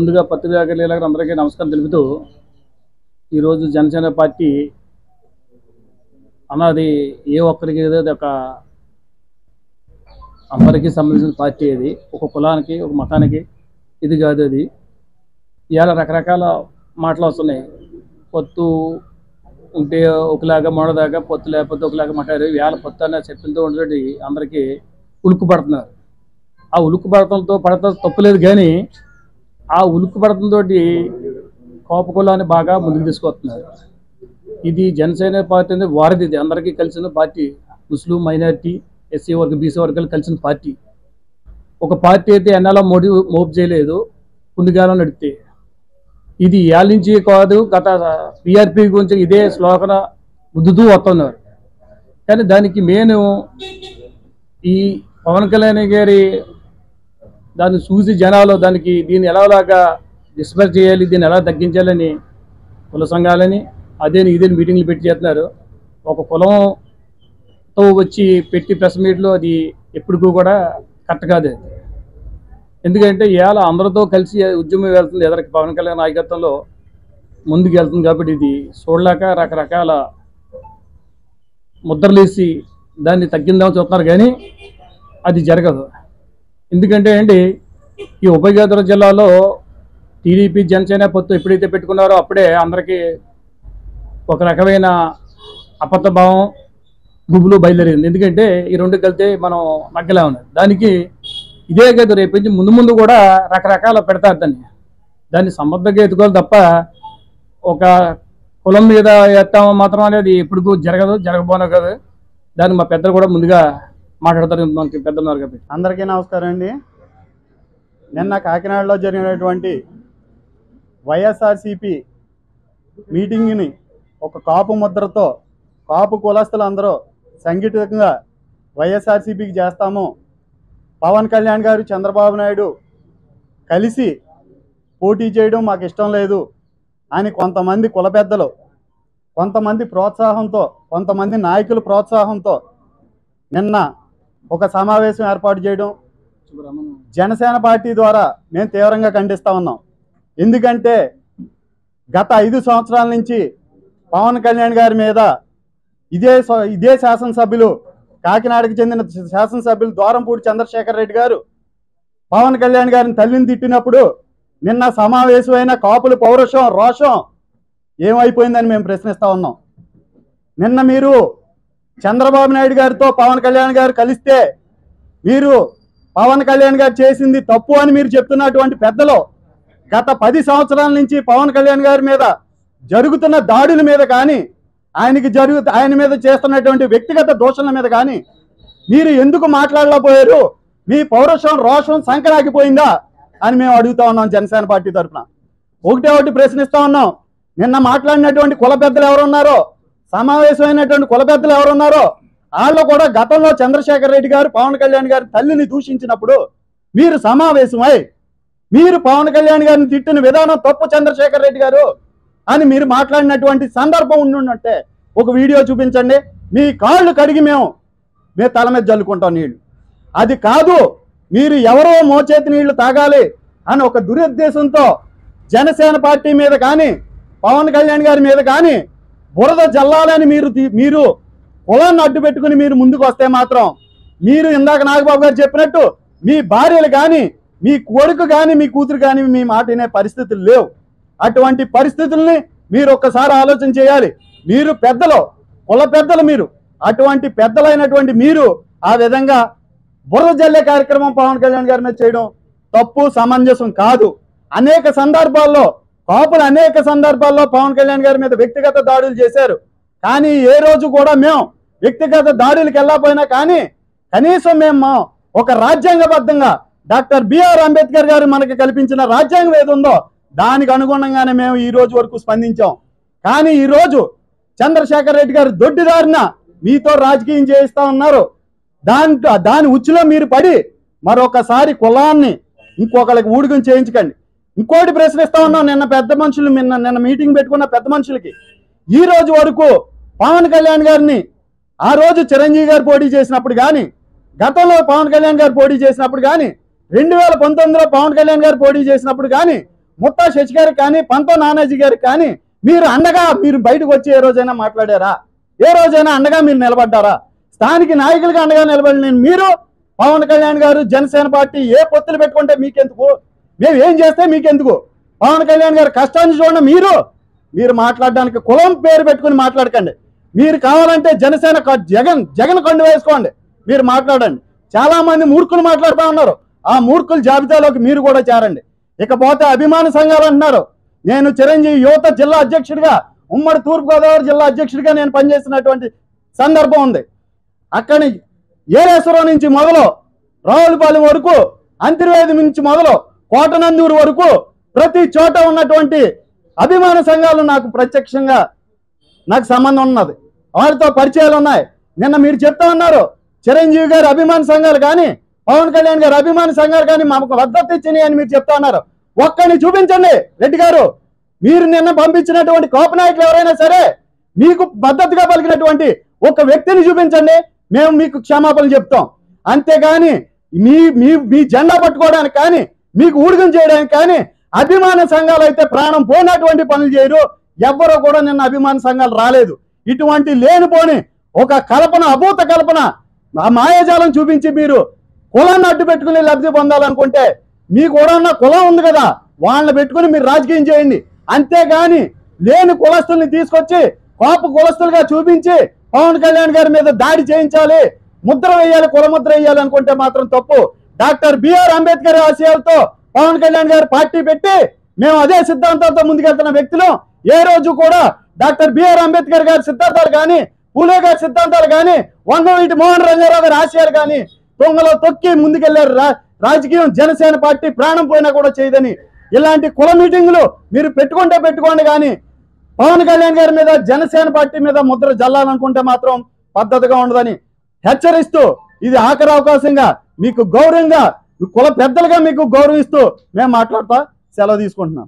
ముందుగా పత్రికా విలేకరులకు అందరికీ నమస్కారం తెలుపుతూ ఈరోజు జనసేన పార్టీ అన్నది ఏ ఒక్కరికి ఏదో ఒక అందరికీ సంబంధించిన పార్టీ అది ఒక కులానికి ఒక మతానికి ఇది కాదు అది ఇవాళ రకరకాల మాటలు వస్తున్నాయి పొత్తు ఉంటే ఒకలాగా మొడదాకా పొత్తు లేకపోతే ఒకలాగా మాట్లాడారు ఇవాళ పొత్తు అనే చెప్పింతో ఉండేది అందరికీ ఉలుక్కు పడుతున్నారు ఆ ఉలుక్కు పడటంతో పడటం తప్పులేదు కానీ ఆ ఉలుక్కు పడటంతో కోప కులాన్ని బాగా ముందుకు తీసుకొస్తున్నారు ఇది జనసేన పార్టీ అనేది వారిది ఇది అందరికీ కలిసిన పార్టీ ముస్లిం మైనారిటీ ఎస్సీ వర్గ బీసీ వర్గాలు కలిసిన పార్టీ ఒక పార్టీ అయితే ఎన్నాలో మోడి మోపు చేయలేదు పుండిగాలం నడితే ఇది ఏళ్ళ నుంచి కాదు గత పిఆర్పి గురించి ఇదే శ్లోకన ముద్దుతూ వస్తున్నారు కానీ దానికి మెయిన్ ఈ పవన్ కళ్యాణ్ గారి దాన్ని చూసి జనాలు దానికి దీన్ని ఎలాలాగా డిస్పర్ చేయాలి దీన్ని ఎలా తగ్గించాలని కుల సంఘాలని అదేని ఇదేని మీటింగ్లు పెట్టి చేస్తున్నారు ఒక కులంతో వచ్చి పెట్టి ప్రెస్ మీట్లో అది ఎప్పటికూ కూడా కరెక్ట్ కాదు అది. ఎందుకంటే ఇవాళ అందరితో కలిసి ఉద్యమం వెళ్తుంది ఎదరికి పవన్ కళ్యాణ్ నాయకత్వంలో ముందుకు వెళ్తుంది కాబట్టి ఇది చూడలేక రకరకాల ముద్రలేసి దాన్ని తగ్గిందామని చూస్తున్నారు కానీ అది జరగదు ఎందుకంటే ఏంటి ఈ ఉభయ గోదావరి జిల్లాలో టీడీపీ జనసేన పొత్తు ఎప్పుడైతే పెట్టుకున్నారో అప్పుడే అందరికీ ఒక రకమైన అబద్ధ భావం గుబులు బయలుదేరింది ఎందుకంటే ఈ రెండు కలితే మనం నగ్గలే ఉన్నది దానికి ఇదే కాదు రేపు నుంచి ముందు ముందు కూడా రకరకాల పెడతారు దాన్ని దాన్ని సమర్థంగా ఎత్తుకోవాలి తప్ప ఒక కులం మీద ఎత్తామో మాత్రం అనేది ఎప్పుడు జరగదు జరగబోనో కాదు దాన్ని మా పెద్దలు కూడా ముందుగా మాట్లాడతారు మనకి పెద్దలు ఉన్నారు కాబట్టి అందరికీ నమస్కారం అండి నిన్న కాకినాడలో జరిగినటువంటి వైఎస్ఆర్సిపి మీటింగ్ని ఒక కాపు ముద్రతో కాపు కులస్తులు అందరూ సంఘటితంగా వైఎస్ఆర్సిపికి చేస్తాము పవన్ కళ్యాణ్ గారు చంద్రబాబు నాయుడు కలిసి పోటీ చేయడం మాకు ఇష్టం లేదు అని కొంతమంది కుల పెద్దలు కొంతమంది ప్రోత్సాహంతో కొంతమంది నాయకుల ప్రోత్సాహంతో నిన్న ఒక సమావేశం ఏర్పాటు చేయడం జనసేన పార్టీ ద్వారా మేము తీవ్రంగా ఖండిస్తా ఉన్నాం ఎందుకంటే గత ఐదు సంవత్సరాల నుంచి పవన్ కళ్యాణ్ గారి మీద ఇదే స- ఇదే శాసనసభ్యులు కాకినాడకి చెందిన శాసనసభ్యులు ద్వారంపూడి చంద్రశేఖర్ రెడ్డి గారు పవన్ కళ్యాణ్ గారిని తల్లిని తిట్టినప్పుడు నిన్న సమావేశమైన కాపుల పౌరుషం రోషం ఏమైపోయిందని మేము ప్రశ్నిస్తా ఉన్నాం నిన్న మీరు చంద్రబాబు నాయుడు గారితో పవన్ కళ్యాణ్ గారు కలిస్తే మీరు పవన్ కళ్యాణ్ గారు చేసింది తప్పు అని మీరు చెప్తున్నటువంటి పెద్దలు గత పది సంవత్సరాల నుంచి పవన్ కళ్యాణ్ గారి మీద జరుగుతున్న దాడుల మీద కానీ ఆయనకి జరుగు ఆయన మీద చేస్తున్నటువంటి వ్యక్తిగత దోషణల మీద కానీ మీరు ఎందుకు మాట్లాడలేకపోయారు మీ పౌరుషం రోషం సంకరాగిపోయిందా అని మేము అడుగుతా ఉన్నాం జనసేన పార్టీ తరఫున ఒకటే ఒకటి ప్రశ్నిస్తా ఉన్నాం నిన్న మాట్లాడినటువంటి కుల పెద్దలు ఎవరున్నారో సమావేశమైనటువంటి కుల పెద్దలు ఎవరున్నారో వాళ్ళు కూడా గతంలో చంద్రశేఖర్ రెడ్డి గారు పవన్ కళ్యాణ్ గారి తల్లిని దూషించినప్పుడు మీరు సమావేశమై మీరు పవన్ కళ్యాణ్ గారిని తిట్టిన విధానం తప్పు చంద్రశేఖర్ రెడ్డి గారు అని మీరు మాట్లాడినటువంటి సందర్భం ఉండుంటే ఒక వీడియో చూపించండి మీ కాళ్ళు కడిగి మేము మేము తల మీద జల్లుకుంటాం నీళ్లు అది కాదు మీరు ఎవరో మోచేతి నీళ్లు తాగాలి అని ఒక దురుద్దేశంతో జనసేన పార్టీ మీద కానీ పవన్ కళ్యాణ్ గారి మీద కానీ బురద జల్లాలని మీరు తీ- మీరు కులాన్ని అడ్డు పెట్టుకుని మీరు ముందుకు వస్తే మాత్రం మీరు ఇందాక నాగబాబు గారు చెప్పినట్టు మీ భార్యలు కానీ మీ కొడుకు కానీ మీ కూతురు కానీ మీ మాట వినే పరిస్థితులు లేవు అటువంటి పరిస్థితుల్ని మీరు ఒక్కసారి ఆలోచన చేయాలి మీరు పెద్దలు కుల పెద్దలు మీరు అటువంటి పెద్దలైనటువంటి మీరు ఆ విధంగా బురద జల్లే కార్యక్రమం పవన్ కళ్యాణ్ గారి మీద చేయడం తప్పు సమంజసం కాదు అనేక సందర్భాల్లో కాపులు అనేక సందర్భాల్లో పవన్ కళ్యాణ్ గారి మీద వ్యక్తిగత దాడులు చేశారు కానీ ఏ రోజు కూడా మేము వ్యక్తిగత దాడులకు వెళ్ళకపోయినా కానీ కనీసం మేము ఒక రాజ్యాంగబద్ధంగా డాక్టర్ బిఆర్ అంబేద్కర్ గారు మనకి కల్పించిన రాజ్యాంగం ఏది ఉందో దానికి అనుగుణంగానే మేము ఈ రోజు వరకు స్పందించాం కానీ ఈ రోజు చంద్రశేఖర్ రెడ్డి గారు దొడ్డిదారిన మీతో రాజకీయం చేయిస్తా ఉన్నారు దాంట్లో దాని ఉచ్చులో మీరు పడి మరొకసారి కులాన్ని ఇంకొకరికి ఊడిగం చేయించకండి ఇంకోటి ప్రశ్నిస్తా ఉన్నాం నిన్న పెద్ద మనుషులు నిన్న నిన్న మీటింగ్ పెట్టుకున్న పెద్ద మనుషులకి ఈ రోజు వరకు పవన్ కళ్యాణ్ గారిని ఆ రోజు చిరంజీవి గారు పోటీ చేసినప్పుడు కానీ గతంలో పవన్ కళ్యాణ్ గారు పోటీ చేసినప్పుడు కానీ రెండు వేల పంతొమ్మిదిలో పవన్ కళ్యాణ్ గారు పోటీ చేసినప్పుడు కానీ ముత్తా శశి గారికి కానీ పంతో నానాజీ గారికి కానీ మీరు అండగా మీరు బయటకు వచ్చి ఏ రోజైనా మాట్లాడారా ఏ రోజైనా అండగా మీరు నిలబడ్డారా స్థానిక నాయకులుగా అండగా నిలబడిన మీరు పవన్ కళ్యాణ్ గారు జనసేన పార్టీ ఏ పొత్తులు పెట్టుకుంటే మీకెందుకు మేము ఏం చేస్తే మీకెందుకు పవన్ కళ్యాణ్ గారు కష్టాన్ని చూడండి మీరు మీరు మాట్లాడడానికి కులం పేరు పెట్టుకుని మాట్లాడకండి మీరు కావాలంటే జనసేన క- జగన్ జగన్ కండు వేసుకోండి మీరు మాట్లాడండి చాలా మంది మూర్ఖులు మాట్లాడుతూ ఉన్నారు ఆ మూర్ఖుల జాబితాలోకి మీరు కూడా చేరండి ఇకపోతే అభిమాన సంఘాలు అంటున్నారు నేను చిరంజీవి యువత జిల్లా అధ్యక్షుడిగా ఉమ్మడి తూర్పుగోదావరి జిల్లా అధ్యక్షుడిగా నేను పనిచేసినటువంటి సందర్భం ఉంది అక్కడి ఏలేశ్వరం నుంచి మొదలు రావులపాలెం వరకు అంతర్వేది నుంచి మొదలు కోటనందూరు వరకు ప్రతి చోట ఉన్నటువంటి అభిమాన సంఘాలు నాకు ప్రత్యక్షంగా నాకు సంబంధం ఉన్నది వారితో పరిచయాలు ఉన్నాయి నిన్న మీరు చెప్తా ఉన్నారు చిరంజీవి గారి అభిమాన సంఘాలు కానీ పవన్ కళ్యాణ్ గారి అభిమాన సంఘాలు కానీ మాకు మద్దతు ఇచ్చినాయి అని మీరు చెప్తా ఉన్నారు ఒక్కడిని చూపించండి రెడ్డి గారు మీరు నిన్న పంపించినటువంటి కోప నాయకులు ఎవరైనా సరే మీకు మద్దతుగా పలికినటువంటి ఒక వ్యక్తిని చూపించండి మేము మీకు క్షమాపణ చెప్తాం అంతేగాని మీ మీ మీ జెండా పట్టుకోవడానికి కానీ మీకు ఊడిగం చేయడానికి కానీ అభిమాన సంఘాలు అయితే ప్రాణం పోయినటువంటి పనులు చేయరు ఎవ్వరూ కూడా నిన్న అభిమాన సంఘాలు రాలేదు ఇటువంటి లేనిపోని ఒక కల్పన అభూత కల్పన ఆ మాయాజాలం చూపించి మీరు కులాన్ని అడ్డు పెట్టుకుని లబ్ధి పొందాలనుకుంటే మీకు కూడా ఉన్న కులం ఉంది కదా వాళ్ళని పెట్టుకుని మీరు రాజకీయం చేయండి అంతేగాని లేని కులస్తుల్ని తీసుకొచ్చి కోప కులస్తులుగా చూపించి పవన్ కళ్యాణ్ గారి మీద దాడి చేయించాలి ముద్ర వేయాలి కులముద్ర వేయాలి అనుకుంటే మాత్రం తప్పు డాక్టర్ బిఆర్ అంబేద్కర్ ఆశయాలతో పవన్ కళ్యాణ్ గారు పార్టీ పెట్టి మేము అదే సిద్ధాంతాలతో ముందుకెళ్తున్న వ్యక్తులు ఏ రోజు కూడా డాక్టర్ బిఆర్ అంబేద్కర్ గారి సిద్ధాంతాలు కానీ పూలే గారి సిద్ధాంతాలు కానీ వంగవీటి మోహన్ రంగారావు గారి ఆశయాలు కానీ తొంగలో తొక్కి ముందుకెళ్లారు రా- రాజకీయం జనసేన పార్టీ ప్రాణం పోయినా కూడా చేయదని ఇలాంటి కుల మీటింగులు మీరు పెట్టుకుంటే పెట్టుకోండి కానీ పవన్ కళ్యాణ్ గారి మీద జనసేన పార్టీ మీద ముద్ర జల్లాలనుకుంటే మాత్రం పద్ధతిగా ఉండదని హెచ్చరిస్తూ ఇది ఆఖరి అవకాశంగా మీకు గౌరవంగా మీ కుల పెద్దలుగా మీకు గౌరవిస్తూ మేము మాట్లాడతా సెలవు తీసుకుంటున్నాం